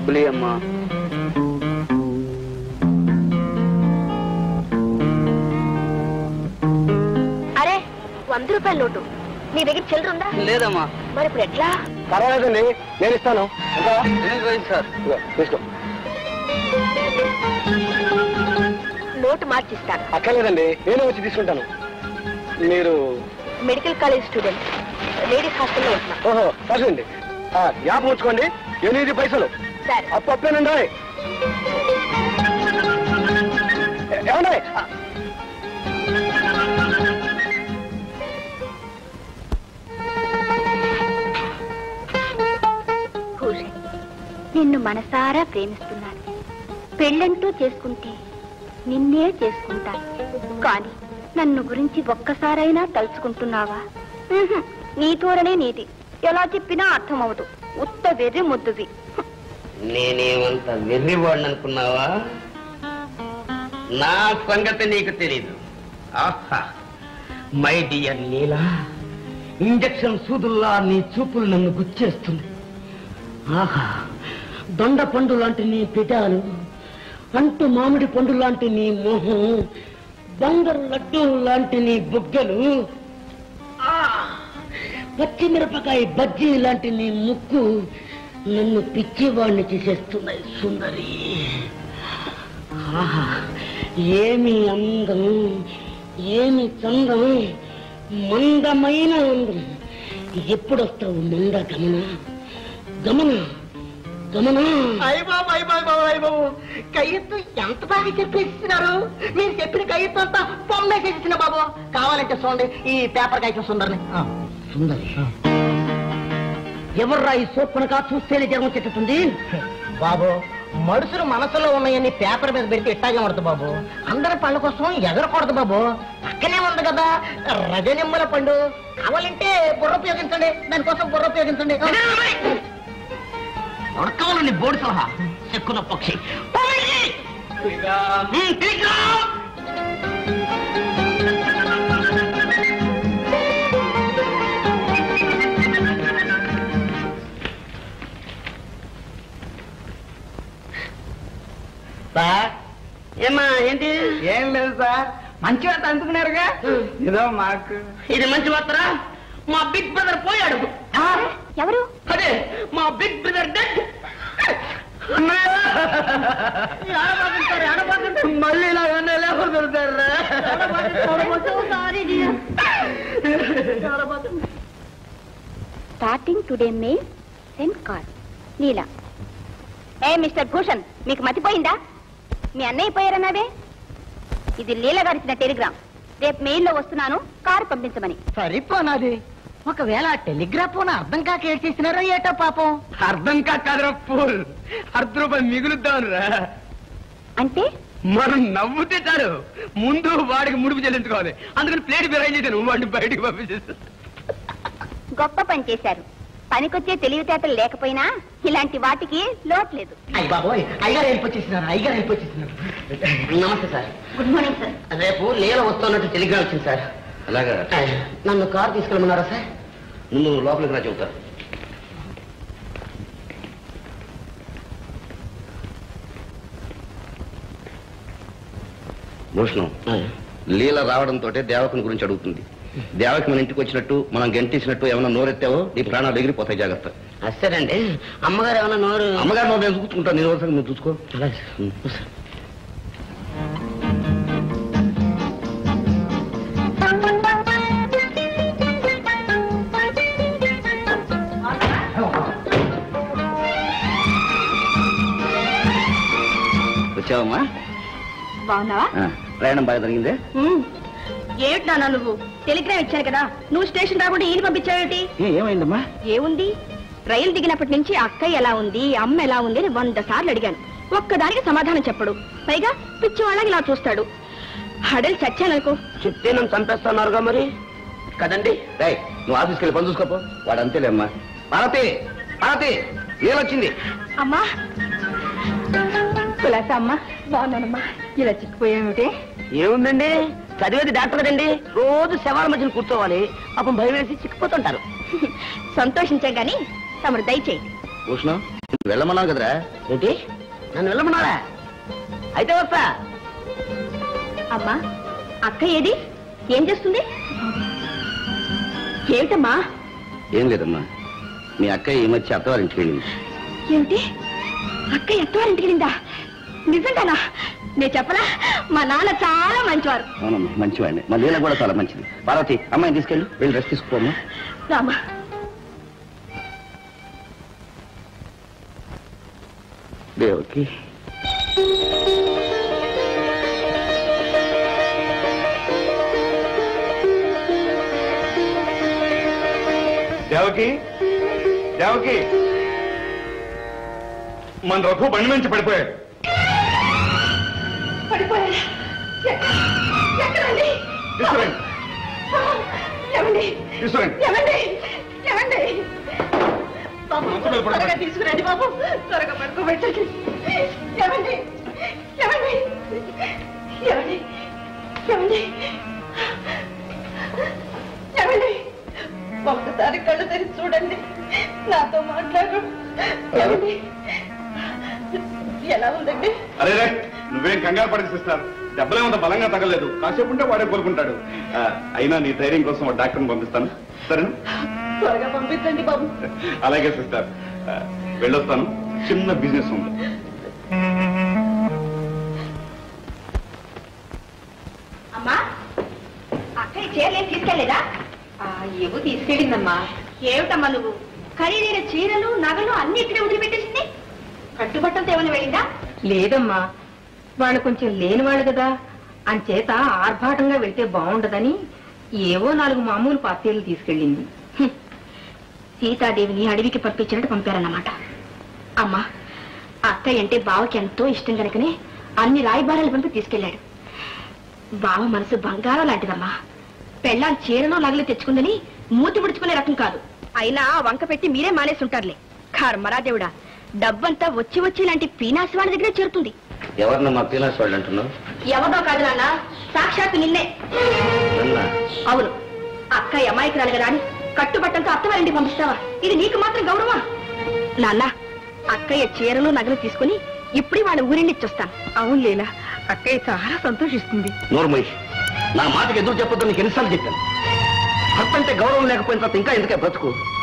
డబ్బులు అమ్మా అరే వంద రూపాయల నోటు నీ దగ్గర చిల్లర ఉందా లేదమ్మా మరి ఇప్పుడు ఎట్లా పర్వాలేదండి నేను ఇస్తాను ఇంకా ఎందుకు పోయింది సార్ ఇదిగో, తీసుకో నోటు మార్చిస్తాను అక్కర్లేదండి నేను వచ్చి తీసుకుంటాను మీరు మెడికల్ కాలేజ్ స్టూడెంట్ లేడీస్ హాస్టల్లో ఉంటున్నా ఓహో సరేండి ఆ, జ్ఞాపకం ఉంచుకోండి ఎనిమిది పైసలు సరే అప్పు అప్పేనండి ఏమండి భూషణ్ నిన్ను మనసారా ప్రేమిస్తున్నాను పెళ్ళంటూ చేసుకుంటే నిన్నే చేసుకుంటాను కానీ నన్ను గురించి ఒక్కసారైనా తలుచుకుంటున్నావా ఉహుం, నీ తోరనే నీది ఎలా చెప్పినా అర్థమవదు ఉత్త వెర్రి ముద్దువి నేనేమంత వెర్రివాడిని అనుకున్నావా నా సంగతి నీకు తెలీదు ఆహా మై డియర్ నీలా ఇంజక్షన్ సూదుల్లా నీ చూపులు నన్ను గుచ్చేస్తుంది ఆహా దొండ పండు లాంటి నీ పిటాలు అంటు మామిడి పండు లాంటి నీ మొహం బంగారు లడ్డు లాంటి నీ బుగ్గలు ఆ, పచ్చిమిరపకాయ బజ్జీ లాంటి నీ ముక్కు నన్ను పిచ్చివాణ్ణి చేసేస్తున్నాయి సుందరి ఆహా ఏమి అందం ఏమి చందం మందమైన అందం ఎప్పుడొస్తావు మంద గమన గమన గమన అయ్య బాబు అయ్య బాబు బాబు అయ్య బాబు కయ్యత్తు ఎంత బాగా చెప్పేస్తున్నారు మీరు చెప్పిన కయ్యత్తు అంతా బొమ్మేసేసిన బాబు కావాలంటే చూడండి ఈ పేపర్ కాయ సుందరిని సుందరి ఎవర్రా ఈ సోప్పనగా చూస్తేనే జనం వచ్చేటట్టుంది బాబు మనుషులు మనసులో ఉన్నాయని పేపర్ మీద పెడితే ఇట్టాగే పడుతుంది బాబు అందరి పళ్ళ కోసం ఎగరకూడదు బాబు పక్కనే ఉంది కదా రజనిమ్మల పండు కావాలంటే బుర్ర ఉపయోగించండి దానికోసం బుర్ర ఉపయోగించండి ఉడకవలని బోడి సలహా చెక్కున పక్షి ఉమ్, తిరిగిరా. సార్ ఏమా ఏంటి ఏం లేదు సార్ మంచి వార్త అందుకున్నారుగా ఇదో మాకు ఇది మంచి వార్తరా మా బిగ్ బ్రదర్ పోయాడు ఎవరు అదే మా బిగ్ బ్రదర్ డెడ్ మళ్ళీ ఇలా లేకపోతుంటారా starting today may send call నీలా ఏ మిస్టర్ భూషణ్ మీకు మతిపోయిందా మీ అన్నయ్య పోయారన్నావే ఇది లీల గారిచ్చిన టెలిగ్రామ్ రేపు మెయిల్లో వస్తున్నాను కారు పంపించమని సరిపోనాది ఒకవేళ టెలిగ్రాఫ్ ఫోన్ అర్థం కాక ఏడ్ చేసినారో ఏటో పాపం అర్థం కాకదరా ఫుల్ అర్ధ రూపాయలు మిగులుద్దాం రా అంటే మనం నవ్వుతే చాలు ముందు వాడికి ముడుపు చెల్లించుకోవాలి అందుకని ప్లేట్ బిర్యానీ చేశాను వాడిని బయటికి పంపించేస్తాను గొప్ప పని చేశారు పనికొచ్చే తెలివితేటలు లేకపోయినా ఇలాంటి వాటికి లోటు లేదు అయ్య బాబోయ్ అయ్యగారు వెళ్ళిపోచేసినారు అయ్యగారు వెళ్ళిపోచేసినారు నమస్తే సార్ గుడ్ మార్నింగ్ సార్ రేపు లీల వస్తున్నట్టు టెలిగ్రామ్ వచ్చింది సార్ అలాగా నన్ను కారు తీసుకెళ్ళమన్నారా సార్ ముందు లోపలికి రా చెబుతారు భూషణం లీల రావడంతో దేవకుని గురించి అడుగుతుంది దేవకి మన ఇంటికి వచ్చినట్టు మనం గంటేసినట్టు ఏమైనా నోరెత్తావో నీ ప్రాణాలు ఎగిరిపోతాయి జాగ్రత్త సరేండి అమ్మగారు ఏమైనా నోరు అమ్మగారు నోరు నేను చూసుకుంటాను నేను వరుసగా నువ్వు చూసుకో వచ్చావమ్మా బాగున్నావా ఆ, ప్రయాణం బాగా జరిగిందే ఏమిటి నాన్న నువ్వు టెలిగ్రామ్ ఇచ్చాను కదా నువ్వు స్టేషన్ రాకుండా ఈయన పంపించావేటి ఏ, ఏమైందమ్మా ఏముంది రైలు దిగినప్పటి నుంచి అక్కయ్య ఎలా ఉంది అమ్మ ఎలా ఉంది అని వంద సార్లు అడిగాను ఒక్కదానికి సమాధానం చెప్పడు పైగా పిచ్చి వాళ్ళకి ఇలా చూస్తాడు హడలు చచ్చాననుకో చెప్తే నన్ను చంపేస్తున్నారుగా మరి కదండి రై నువ్వు ఆఫీస్కి వెళ్ళి పని చూసుకోపో వాడు అంతేలేమ్మా పార్వతి పార్వతి ఏలొచ్చింది అమ్మా కులాసా అమ్మా బాగున్నానమ్మా ఇలా చిక్కిపోయామిటే ఏముందండి చదివేది డాక్టర్ కదండి రోజు శవాల మధ్యన కూర్చోవాలి పాపం భయం వేసి చిక్కిపోతుంటారు సంతోషించాం గాని తమరు దయచేయండి ఉష్ణం వెళ్ళమన్నావు కదరా ఏంటి నన్ను వెళ్ళమన్నారా అయితే వస్తా అమ్మా అక్క ఏది ఏం చేస్తుంది ఏమిటమ్మా ఏం లేదమ్మా మీ అక్క ఈ మధ్య అత్తవారింటికి వెళ్ళింది ఏమిటి అక్క ఎత్తవారింటికి వెళ్ళిందా నిజంగానా నేను చెప్పలా మా నాన్న చాలా మంచివారు అవునమ్మా మంచివాడిని మా లీల కూడా చాలా మంచిది పార్వతి అమ్మాయిని తీసుకెళ్ళి వెళ్ళి రెస్ట్ తీసుకోమ్మా రామా దేవకి దేవకి దేవకి మన రఘు బండి నుంచి పడిపోయాడు పడిపోయారా ఎక్కడండి తీసుకురండి ఏమండి తీసుకురండి ఏమండి ఏమండి బాబు మంచం మీద పడుకో. త్వరగా తీసుకురండి బాబు త్వరగా పడుకోబెట్టండి ఏమండి ఏమండి ఏమండి ఏమండి ఏమండి ఒకసారి కళ్ళు తెరిచి చూడండి నాతో మాట్లాడు ఏమండి ఎలా ఉందండి అరే రే నువ్వేం కంగారు పడిస్తారు దెబ్బలేమంత బలంగా తగలేదు కాసేపు ఉంటే వాడే కోలుకుంటాడు ఆ, అయినా నీ ధైర్యం కోసం ఒక డాక్టర్ని పంపిస్తాను సరేనా త్వరగా పంపించండి బాబు అలాగే సిస్టర్ ఆ, వెళ్ళొస్తాను చిన్న బిజినెస్ ఉంది అమ్మా అక్కడి చీరలేం తీసుకెళ్లేదా ఏవో తీసుకెళ్ళిందమ్మా ఏమిటమ్మా నువ్వు ఖరీదైన చీరలు నగలు అన్ని ఇక్కడే వదిలిపెట్టేసింది కట్టుబట్టలతో ఏమైనా వెళ్ళిందా లేదమ్మా వాళ్ళు కొంచెం లేని వాళ్ళు కదా అంచేత ఆర్భాటంగా వెళ్తే బాగుండదని ఏవో నాలుగు మామూలు పార్టీలు తీసుకెళ్ళింది హ్మ్. సీతాదేవిని అడవికి పంపించినట్టు పంపారన్నమాట అమ్మా అక్కయ్య అంటే బావకి ఎంతో ఇష్టం కనుకనే అన్ని రాయబారాలు పంపి తీసుకెళ్లాడు బావ మనసు బంగారం లాంటిదమ్మా పెళ్ళాం చీరలో నగలు తెచ్చుకుందని మూతి ముడుచుకునే రకం కాదు అయినా వంక పెట్టి మీరే మానేసి ఉంటారులే కర్మరాదేవుడా డబ్బంతా వచ్చి వచ్చి ఇలాంటి పీనాసి వాళ్ళ దగ్గరే చేరుతుంది ఎవరినమ్మా పీనాస్ వాళ్ళు అంటున్నావు ఎవరో కాదు నాన్న సాక్షాత్తు నిన్నే నన్నా అవును అక్క అమాయకురాలు కదా అని కట్టుబట్టంతో అత్తవారింటికి పంపిస్తావా ఇది నీకు మాత్రం గౌరవా నాన్న అక్కయ్య చీరలు నగలు తీసుకుని ఇప్పుడే వాళ్ళ ఊరిని ఇచ్చొస్తాను అవును లేలా అక్కయ్య చాలా సంతోషిస్తుంది నోర్మయ్ నా మాటకి ఎదురు చెప్పొద్దు నీకు ఎన్నిసార్లు చెప్పాను భర్త అంటే గౌరవం లేకపోయిన తర్వాత ఇంకా ఎందుకే బ్రతుకు